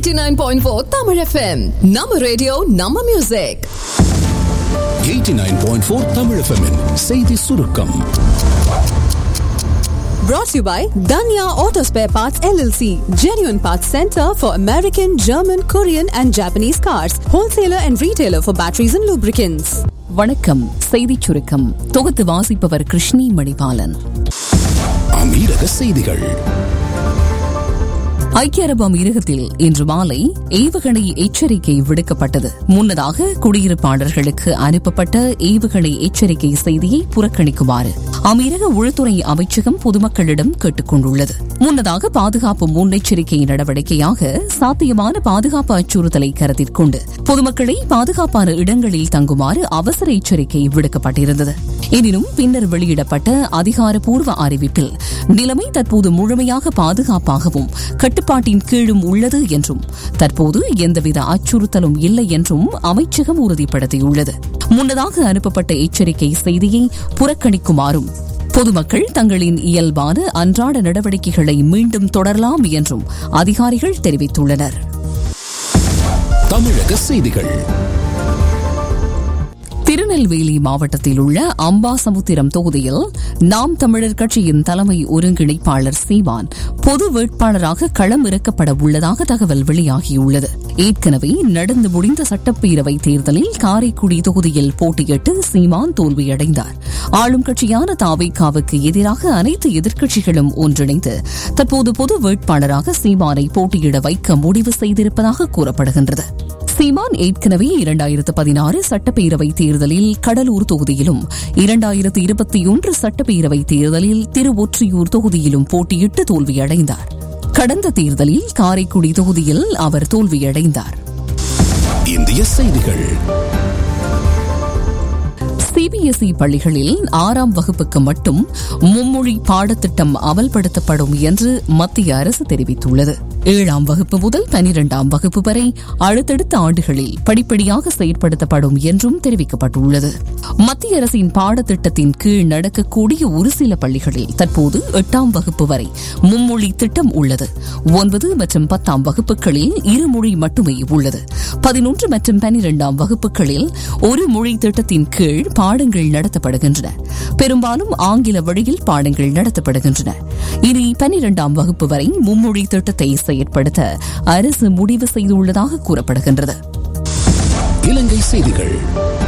89.4 Tamil FM நம்ம radio நம்ம music 89.4 Tamil FM -இன் செய்தி சுருக்கம் brought to you by Danya Auto Spare Parts LLC genuine parts center for American German Korean and Japanese cars wholesaler and retailer for batteries and lubricants வணக்கம் செய்திச் சுருக்கம் தொகுத்து வாசிப்பவர் கிருஷ்ணி மணிபாலன் அமீரக செய்திகள் ஐக்கிய அரபு அமீரகத்தில் இன்று மாலை ஏவுகணை எச்சரிக்கை விடுக்கப்பட்டது முன்னதாக குடியிருப்பாளர்களுக்கு அனுப்பப்பட்ட ஏவுகணை எச்சரிக்கை செய்தியை புறக்கணிக்குமாறு அமீரக உள்துறை அமைச்சகம் பொதுமக்களிடம் கேட்டுக் கொண்டுள்ளது முன்னதாக பாதுகாப்பு முன்னெச்சரிக்கை நடவடிக்கையாக சாத்தியமான பாதுகாப்பு அச்சுறுத்தலை கருத்தில் கொண்டு பொதுமக்களை பாதுகாப்பான இடங்களில் தங்குமாறு அவசர எச்சரிக்கை விடுக்கப்பட்டிருந்தது எனினும் பின்னர் வெளியிடப்பட்ட அதிகாரப்பூர்வ அறிவிப்பில் நிலைமை தற்போது முழுமையாக பாதுகாப்பாகவும் கட்டுப்பாட்டின் கீழும் உள்ளது என்றும் தற்போது எந்தவித அச்சுறுத்தலும் இல்லை என்றும் அமைச்சகம் உறுதிப்படுத்தியுள்ளது முன்னதாக அனுப்பப்பட்ட எச்சரிக்கை செய்தியை புறக்கணிக்குமாறும் பொதுமக்கள் தங்களின் இயல்பான அன்றாட நடவடிக்கைகளை மீண்டும் தொடரலாம் என்றும் அதிகாரிகள் தெரிவித்துள்ளனர் தமிழக செய்திகள் திருநெல்வேலி மாவட்டத்தில் உள்ள அம்பாசமுத்திரம் தொகுதியில் நாம் தமிழர் கட்சியின் தலைமை ஒருங்கிணைப்பாளர் சீமான் பொது வேட்பாளராக களம் இறக்கப்பட உள்ளதாக தகவல் வெளியாகியுள்ளது ஏற்கனவே நடந்து முடிந்த சட்டப்பேரவை தேர்தலில் காரைக்குடி தொகுதியில் போட்டியிட்டு சீமான் தோல்வியடைந்தார் ஆளும் கட்சியான தாவேக்காவுக்கு எதிராக அனைத்து எதிர்க்கட்சிகளும் ஒன்றிணைந்து தற்போது பொது வேட்பாளராக சீமானை போட்டியிட வைக்க முடிவு செய்திருப்பதாக கூறப்படுகின்றது சீமான் ஏற்கனவே இரண்டாயிரத்து பதினாறு சட்டப்பேரவை தேர்தலில் கடலூர் தொகுதியிலும் இரண்டாயிரத்து இருபத்தி ஒன்று சட்டப்பேரவை தேர்தலில் திருவொற்றியூர் தொகுதியிலும் போட்டியிட்டு தோல்வியடைந்தார் கடந்த தேர்தலில் காரைக்குடி தொகுதியில் அவர் தோல்வியடைந்தார் இந்திய செய்திகள் சிபிஎஸ்இ பள்ளிகளில் ஆறாம் வகுப்புக்கு மட்டும் மும்மொழி பாடத்திட்டம் அமல்படுத்தப்படும் என்று மத்திய அரசு தெரிவித்துள்ளது ஏழாம் வகுப்பு முதல் பனிரெண்டாம் வகுப்பு வரை அடுத்தடுத்த ஆண்டுகளில் படிப்படியாக செயற்படுத்தப்படும் என்றும் தெரிவிக்கப்பட்டுள்ளது மத்திய அரசின் பாடத்திட்டத்தின் கீழ் நடக்கக்கூடிய ஒரு சில பள்ளிகளில் தற்போது எட்டாம் வகுப்பு வரை மும்மொழி திட்டம் உள்ளது ஒன்பது மற்றும் பத்தாம் வகுப்புகளில் இருமொழி மட்டுமே உள்ளது பதினொன்று மற்றும் பனிரெண்டாம் வகுப்புகளில் ஒரு மொழி திட்டத்தின் கீழ் பாடங்கள் நடத்தப்படுகின்றன பெரும்பாலும் ஆங்கில வழியில் பாடங்கள் நடத்தப்படுகின்றன இனி பனிரெண்டாம் வகுப்பு வரை மும்மொழி திட்டத்தை செயற்படுத்த அரசு முடிவு செய்துள்ளதாக கூறப்படுகின்றது இலங்கை செய்திகள்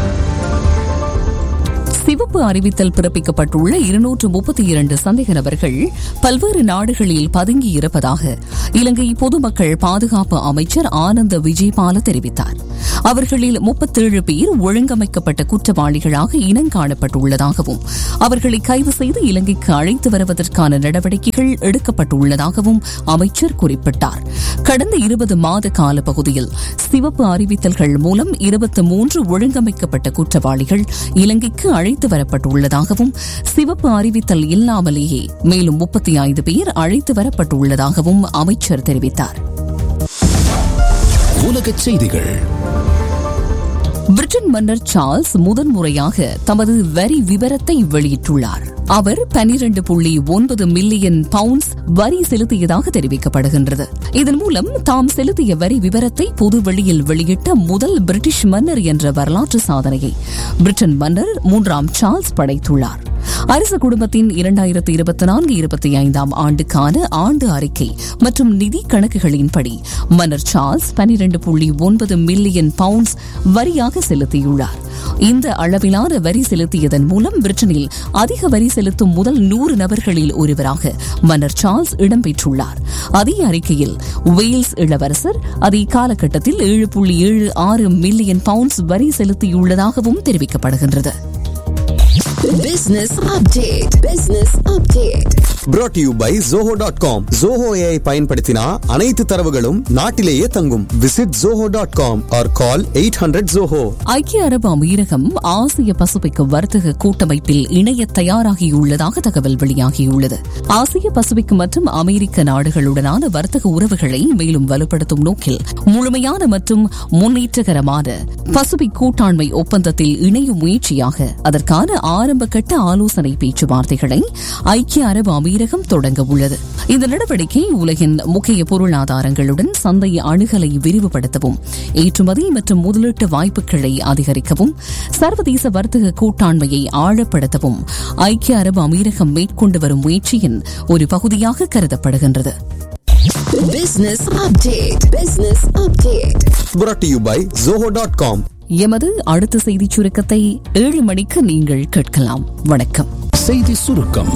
சிவப்பு அறிவித்தல் பிறப்பிக்கப்பட்டுள்ள இருநூற்று முப்பத்தி இரண்டு சந்தேக நபர்கள் பல்வேறு நாடுகளில் பதுங்கியிருப்பதாக இலங்கை பொதுமக்கள் பாதுகாப்பு அமைச்சர் ஆனந்த விஜயபால தெரிவித்தார் அவர்களில் முப்பத்தேழு பேர் ஒழுங்கமைக்கப்பட்ட குற்றவாளிகளாக இனங்காணப்பட்டுள்ளதாகவும் அவர்களை கைது செய்து இலங்கைக்கு அழைத்து வருவதற்கான நடவடிக்கைகள் எடுக்கப்பட்டுள்ளதாகவும் அமைச்சர் குறிப்பிட்டார் கடந்த இருபது மாத கால பகுதியில் சிவப்பு அறிவித்தல்கள் மூலம் இருபத்தி மூன்று ஒழுங்கமைக்கப்பட்ட குற்றவாளிகள் இலங்கைக்கு அழைத்து வரப்பட்டுள்ளதாகவும் சிவப்பு அறிவித்தல் இல்லாமலேயே மேலும் முப்பத்தி ஐந்து பேர் அழைத்து வரப்பட்டுள்ளதாகவும் அமைச்சர் தெரிவித்தார் உலகச் செய்திகள் பிரிட்டன் மன்னர் சார்ல்ஸ் முதன்முறையாக தமது வரி விவரத்தை வெளியிட்டுள்ளார் அவர் பனிரண்டு புள்ளி ஒன்பது மில்லியன் பவுண்ட்ஸ் வரி செலுத்தியதாக தெரிவிக்கப்படுகின்றது இதன் மூலம் தாம் செலுத்திய வரி விவரத்தை பொது வெளியில் வெளியிட்ட முதல் பிரிட்டிஷ் மன்னர் என்ற வரலாற்று சாதனையை பிரிட்டன் மன்னர் மூன்றாம் சார்ல்ஸ் படைத்துள்ளார் அரச குடும்பத்தின் இரண்டாயிரத்தி இருபத்தி நான்கு இருபத்தி ஐந்தாம் ஆண்டுக்கான ஆண்டு அறிக்கை மற்றும் நிதி கணக்குகளின்படி மன்னர் சார்ல்ஸ் பனிரண்டு புள்ளி ஒன்பது மில்லியன் பவுண்ட்ஸ் வரியாக செலுத்தியுள்ளார் இந்த அளவிலான வரி செலுத்தியதன் மூலம் பிரிட்டனில் அதிக வரி செலுத்தும் முதல் நூறு நபர்களில் ஒருவராக மன்னர் சார்ல்ஸ் இடம்பெற்றுள்ளார் அதே அறிக்கையில் வெயில்ஸ் இளவரசர் அதே காலகட்டத்தில் ஏழு புள்ளி ஏழு ஆறு மில்லியன் பவுண்ட்ஸ் வரி செலுத்தியுள்ளதாகவும் தெரிவிக்கப்படுகின்றது business update business update brought to you by zoho.com zoho ai பயன்படுத்தினா அனைத்து தரவுகளும் நாட்டிலேயே தங்கும் visit zoho.com or call 800 zoho ஐக்கிய அரபு அமீரகம் ஆசிய பசிபிக் வர்த்தக கூட்டமைப்பில் இணைய தயாராகியுள்ளதாக தகவல் வெளியாகியுள்ளது ஆசிய பசிபிக் மற்றும் அமெரிக்க நாடுகளுடனான வர்த்தக உறவுகளை மேலும் வலுப்படுத்தும் நோக்கில் முழுமையான மற்றும் முன்னேற்றகரமான பசிபிக் கூட்டாண்மை ஒப்பந்தத்தில் இணையும் முயற்சியாக அதற்கான ஆரம்ப கட்ட ஆலோசனை பேச்சுவார்த்தைகளை ஐக்கிய அரபு அமீரகம் அமீரகம் தொடங்க உள்ளது இந்த நடவடிக்கை உலகின் முக்கிய பொருளாதாரங்களுடன் சந்தை அணுகலை விரிவுபடுத்தவும் ஏற்றுமதி மற்றும் முதலீட்டு வாய்ப்புகளை அதிகரிக்கவும் சர்வதேச வர்த்தக கூட்டாண்மையை ஆழப்படுத்தவும் ஐக்கிய அரபு அமீரகம் மேற்கொண்டு வரும் முயற்சியின் ஒரு பகுதியாக கருதப்படுகின்றது Business update. Business update. brought to you by zoho.com எமது அடுத்த செய்திச் சுருக்கத்தை ஏழு மணிக்கு நீங்கள் கேட்கலாம் வணக்கம் செய்தி சுருக்கம்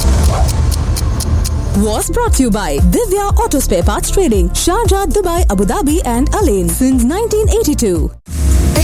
Was brought to you by Divya Auto Spare Parts Trading, Sharjah, Dubai, Abu Dhabi, and Alain since 1982.